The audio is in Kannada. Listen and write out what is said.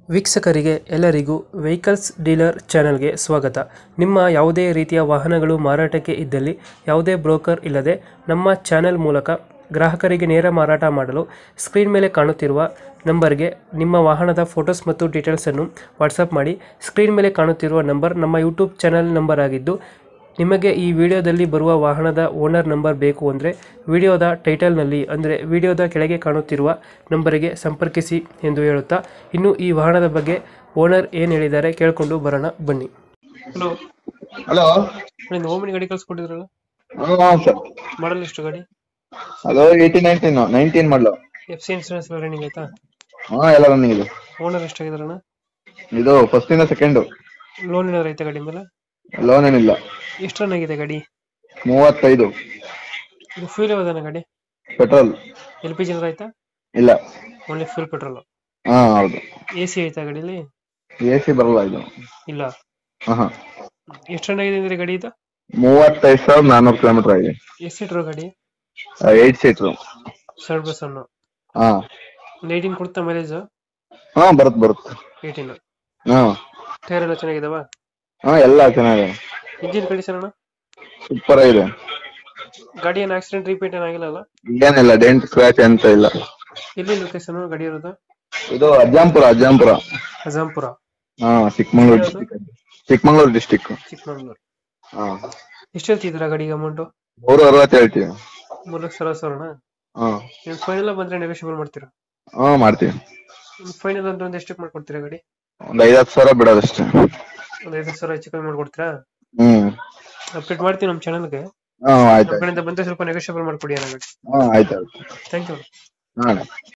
ವೀಕ್ಷಕರಿಗೆ ಎಲ್ಲರಿಗೂ ವೆಹಿಕಲ್ಸ್ ಡೀಲರ್ ಚಾನೆಲ್ಗೆ ಸ್ವಾಗತ ನಿಮ್ಮ ಯಾವುದೇ ರೀತಿಯ ವಾಹನಗಳು ಮಾರಾಟಕ್ಕೆ ಇದ್ದಲ್ಲಿ ಯಾವುದೇ ಬ್ರೋಕರ್ ಇಲ್ಲದೆ ನಮ್ಮ ಚಾನೆಲ್ ಮೂಲಕ ಗ್ರಾಹಕರಿಗೆ ನೇರ ಮಾರಾಟ ಮಾಡಲು ಸ್ಕ್ರೀನ್ ಮೇಲೆ ಕಾಣುತ್ತಿರುವ ನಂಬರ್ಗೆ ನಿಮ್ಮ ವಾಹನದ ಫೋಟೋಸ್ ಮತ್ತು ಡೀಟೇಲ್ಸನ್ನು ವಾಟ್ಸಪ್ ಮಾಡಿ ಸ್ಕ್ರೀನ್ ಮೇಲೆ ಕಾಣುತ್ತಿರುವ ನಂಬರ್ ನಮ್ಮ ಯೂಟ್ಯೂಬ್ ಚಾನೆಲ್ ನಂಬರ್ ಆಗಿದ್ದು ನಿಮಗೆ ಈ ವಿಡಿಯೋದಲ್ಲಿ ಬರುವ ವಾಹನದ ಓನರ್ ನಂಬರ್ ಬೇಕು ಅಂದರೆ ವಿಡಿಯೋದ ಟೈಟಲ್ನಲ್ಲಿ ಅಂದರೆ ವಿಡಿಯೋದ ಕೆಳಗೆ ಕಾಣುತ್ತಿರುವ ನಂಬರಿಗೆ ಸಂಪರ್ಕಿಸಿ ಎಂದು ಹೇಳುತ್ತಾ ಇನ್ನು ಈ ವಾಹನದ ಬಗ್ಗೆ ಓನರ್ ಏನು ಹೇಳಿದ್ದಾರೆ ಕೇಳಿಕೊಂಡು ಬರೋಣ ಬನ್ನಿ ಹಲೋ ಹಲೋ ಒಂದು ಓಮಿನಿ ಗಾಡಿ ಕಳ್ಸ್ಕೊಟ್ಟಿದ್ರಲ್ಲ ಹಾಂ ಸರ್ ಮಾಡಲ್ ಎಷ್ಟು ಗಾಡಿ ಅದು ಏಯ್ಟಿ ನೈನ್ಟೀನ್ ನೈನ್ಟೀನ್ ಮಾಡಲು ಎಫ್ ಸಿ ಇನ್ಸೂರೆನ್ಸ್ ಎಲ್ಲ ರನ್ನಿಂಗ್ ಆಯ್ತಾ ಹಾಂ ಎಲ್ಲ ರನ್ನಿಂಗ್ ಇದು ಓನರ್ ಎಷ್ಟಾಗಿದಾರಣ ಇದು ಫಸ್ಟ್ ಇಂದ ಸೆಕೆಂಡು ಲೋನ್ ಏನಾದ್ರು ಐತೆ ಗಾಡಿ ಮೇಲೆ ಲೋನ್ ಏನಿಲ್ಲ ಎಷ್ಟು ರನ್ ಆಗಿದೆ ಗಾಡಿ ಮೂವತ್ತೈದು ಇದು ಫ್ಯೂಲ್ ಯಾವ್ದಾನ ಗಾಡಿ ಪೆಟ್ರೋಲ್ ಎಲ್ ಪಿ ಜಿ ಏನಾದ್ರು ಆಯ್ತಾ ಇಲ್ಲ ಓನ್ಲಿ ಫ್ಯೂಲ್ ಪೆಟ್ರೋಲ್ ಹಾಂ ಹೌದು ಎ ಸಿ ಐತಾ ಗಾಡೀಲಿ ಎ ಸಿ ಬರಲ್ಲ ಇದು ಇಲ್ಲ ಹಾಂ ಹಾಂ ಎಷ್ಟು ರನ್ ಆಗಿದೆ ಅಂದ್ರೆ ಗಾಡಿ ಇದು ಮೂವತ್ತೈದು ಸಾವಿರದ ನಾನ್ನೂರು ಕಿಲೋಮೀಟರ್ ಆಗಿದೆ ಎಷ್ಟು ಸೀಟ್ರು ಗಾಡಿ ಏಯ್ಟ್ ಸೀಟ್ರು ಸರ್ ಬಸ್ ಅನ್ನು ಹಾಂ ಏಯ್ಟೀನ್ ಕೊಡ್ತಾ ಮೈಲೇಜ್ ಹಾಂ ಬರುತ್ತೆ ಬರುತ್ತೆ ಏಯ್ಟೀನ್ ಹಾಂ ಟೈರ್ ಎಲ್ಲ ಚೆನ್ನಾಗಿದಾವ ಹಾಂ ಎಲ್ಲ ಚೆನ್ನಾಗಿದೆ ಇಂಜಿನ್ ಕಂಡೀಷನ್ ಅಣ್ಣ ಸೂಪರ್ ಆಗಿದೆ ಗಾಡಿ ಏನು ಆಕ್ಸಿಡೆಂಟ್ ರಿಪೇಟ್ ಏನಾಗಿಲ್ಲ ಅಲ್ಲ ಏನಿಲ್ಲ ಡೆಂಟ್ ಸ್ಕ್ರಾಚ್ ಅಂತ ಇಲ್ಲ ಎಲ್ಲಿ ಲೊಕೇಶನ್ ಗಾಡಿ ಇರೋದು ಇದು ಅಜ್ಜಾಂಪುರ ಅಜ್ಜಾಂಪುರ ಅಜಾಂಪುರ ಹಾಂ ಚಿಕ್ಕಮಂಗ್ಳೂರು ಡಿಸ್ಟಿಕ್ ಚಿಕ್ಕಮಂಗ್ಳೂರು ಡಿಸ್ಟಿಕ್ ಚಿಕ್ಕಮಂಗ್ಳೂರು ಹಾಂ ಎಷ್ಟು ಹೇಳ್ತಿದ್ದೀರಾ ಗಾಡಿಗೆ ಅಮೌಂಟು ಮೂರು ಅರವತ್ತು ಹೇಳ್ತೀವಿ ಮೂರು ಲಕ್ಷ ಅರವತ್ತು ಸಾವಿರನ ಹಾಂ ನೀವು ಫೈನಲ್ ಬಂದ್ರೆ ನೆಗೋಷಿಯಬಲ್ ಮಾಡ್ತೀರಾ ಹಾಂ ಮಾಡ್ತೀವಿ ಫೈನಲ್ ಅಂದ್ರೆ ಒಂದು ಎಷ್ಟಕ್ಕೆ ಮಾಡ್ಕೊಡ್ತೀರಾ ಗಾಡಿ ಒಂದ್ ಐವತ್ತು ಸಾವಿರ ಬಿಡೋದಷ್ಟೇ ಒಂದು ಐದು ಸಾವಿರ ಹೆಚ್ಚು ಕಮ್ಮಿ ಮಾಡ್ಕೊಡ್ತೀರಾ ಹ್ಮ್ ಅಪ್ಡೇಟ್ ಮಾಡ್ತೀವಿ ನಮ್ಮ ಚಾನಲ್ಗೆ ಹಾ ಆಯ್ತು ನಮ್ಮ ಕಡೆಯಿಂದ ಬಂದ್ರೆ ಸ್ವಲ್ಪ ನೆಗೋಷಿಯಬಲ್ ಮಾಡ್ಕೊಡಿ ಅಣ್ಣ ಗಾಡಿ ಹಾ ಆಯ್ತು ಆಯ್ತು ಥ್ಯಾಂಕ್ ಯು ಹಾ